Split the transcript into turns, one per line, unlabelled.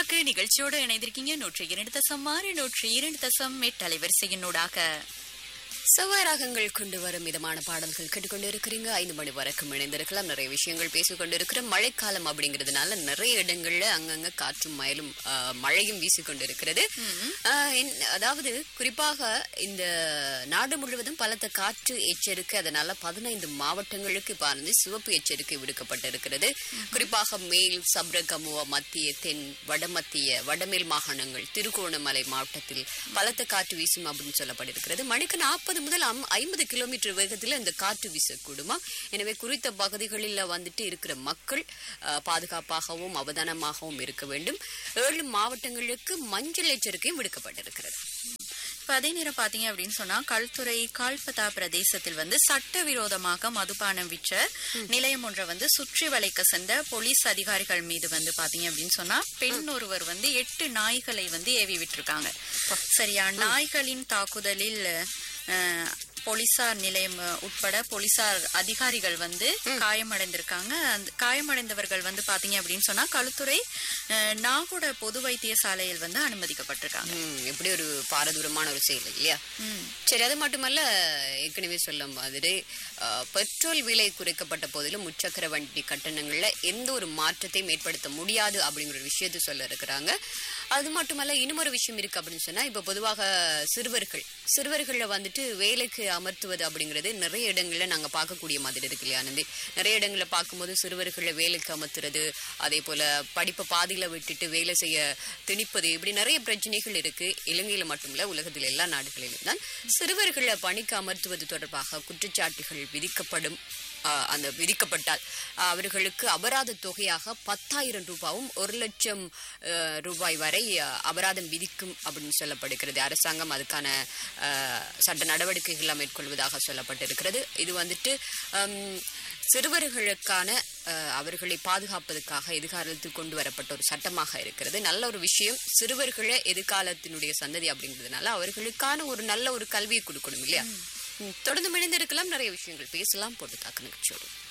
நாக்கு நிகழ்ச்சியோடு இணைந்திருக்கீங்க நூற்றி இரண்டு தசம் ஆறு நூற்றி இரண்டு தசம் எட்டு அலைவரிசையினூடாக
செவ்வாய் கொண்டு வரும் விதமான பாடல்கள் கேட்டுக்கொண்டு இருக்கிறீங்க ஐந்து மணி வரைக்கும் இணைந்திருக்கலாம் நிறைய விஷயங்கள் பேசிக்கொண்டு இருக்கிறோம் மழைக்காலம் அப்படிங்கிறதுனால நிறைய இடங்கள்ல அங்கங்க காற்றும் மயலும் ஆ, மழையும் வீசிக்கொண்டு இருக்கிறது ஆ, இன்- அதாவது குறிப்பாக இந்த நாடு முழுவதும் பலத்த காற்று எச்சரிக்கை அதனால பதினைந்து மாவட்டங்களுக்கு இப்ப வந்து சிவப்பு எச்சரிக்கை விடுக்கப்பட்டிருக்கிறது குறிப்பாக மேல் சப்ரகமுவ மத்திய தென் வடமத்திய வடமேல் மாகாணங்கள் திருகோணமலை மாவட்டத்தில் பலத்த காற்று வீசும் அப்படின்னு சொல்லப்பட்டிருக்கிறது மணிக்கு நாற்பது முதல் ஐம்பது கிலோமீட்டர் வேகத்தில் இந்த காற்று வீசக்கூடுமா எனவே குறித்த பகுதிகளில் வந்துட்டு இருக்கிற மக்கள் அஹ், பாதுகாப்பாகவும் அவதானமாகவும் இருக்க வேண்டும் ஏழு மாவட்டங்களுக்கு மஞ்சள் எச்சரிக்கையும் விடுக்கப்பட்டிருக்கிறது
இப்ப அதே நேரம் பாத்தீங்க அப்படின்னு சொன்னா கல்துறை கால்பதா பிரதேசத்தில் வந்து சட்டவிரோதமாக மதுபானம் விற்ற நிலையம் ஒன்றை வந்து சுற்றி வளைக்க சென்ற போலீஸ் அதிகாரிகள் மீது வந்து பாத்தீங்க அப்படின்னு சொன்னா பெண் ஒருவர் வந்து எட்டு நாய்களை வந்து ஏவி விட்டிருக்காங்க சரியா நாய்களின் தாக்குதலில் அஹ், போலீசார் நிலையம் அஹ், உட்பட போலீசார் அதிகாரிகள் வந்து காயமடைந்திருக்காங்க அந்த காயமடைந்தவர்கள் வந்து பாத்தீங்க அப்படின்னு சொன்னா களுத்துறை அஹ், நாகோட பொது வைத்தியசாலையில் வந்து அனுமதிக்கப்பட்டிருக்காங்க
ம், எப்படி ஒரு பாரதூரமான ஒரு செயல் இல்லையா
ம்.
சரி அது மட்டுமல்ல ஏற்கனவே சொல்ல மாதிரி அஹ், பெட்ரோல் விலை குறைக்கப்பட்ட போதிலும் முச்சக்கர வண்டி கட்டணங்கள்ல எந்த ஒரு மாற்றத்தையும் ஏற்படுத்த முடியாது அப்படிங்கிற ஒரு விஷயத்தை சொல்ல இருக்கிறாங்க அது மட்டுமல்ல இன்னொரு விஷயம் இருக்கு அப்படின்னு சொன்னா இப்ப பொதுவாக சிறுவர்கள் சிறுவர்கள வந்துட்டு வேலைக்கு அமர்த்துவது அப்படிங்கிறது நிறைய இடங்கள்ல நாங்க பார்க்கக்கூடிய மாதிரி இருக்கு இல்லையா ஆனந்தி நிறைய இடங்கள்ல பார்க்கும்போது சிறுவர்களை வேலைக்கு அமர்த்துறது அதே போல படிப்பை பாதியில விட்டுட்டு வேலை செய்ய திணிப்பது இப்படி நிறைய பிரச்சனைகள் இருக்கு இலங்கையில மட்டுமில்ல உலகத்தில் எல்லா நாடுகளிலும் தான் சிறுவர்களை பணிக்கு அமர்த்துவது தொடர்பாக குற்றச்சாட்டுகள் விதிக்கப்படும் ஆஹ், அந்த விதிக்கப்பட்டால் ஆஹ், அவர்களுக்கு அபராத தொகையாக பத்தாயிரம் ரூபாவும் ஒரு லட்சம் ஆஹ், ரூபாய் வரை ஆஹ், அபராதம் விதிக்கும் அப்படின்னு சொல்லப்படுகிறது அரசாங்கம் அதுக்கான ஆஹ், சட்ட நடவடிக்கைகளை மேற்கொள்வதாக சொல்லப்பட்டிருக்கிறது இது வந்துட்டு ஹம், சிறுவர்களுக்கான அஹ், அவர்களை பாதுகாப்பதற்காக எதிர்காலத்தில் கொண்டு வரப்பட்ட ஒரு சட்டமாக இருக்கிறது நல்ல ஒரு விஷயம் சிறுவர்களை எதிர்காலத்தினுடைய சந்ததி அப்படிங்கிறதுனால அவர்களுக்கான ஒரு நல்ல ஒரு கல்வியை கொடுக்கணும் இல்லையா ம், தொடர்ந்து இணைந்திருக்கலாம் நிறைய விஷயங்கள் பேசலாம் போட்டு தாக்கு நிகழ்ச்சியோடு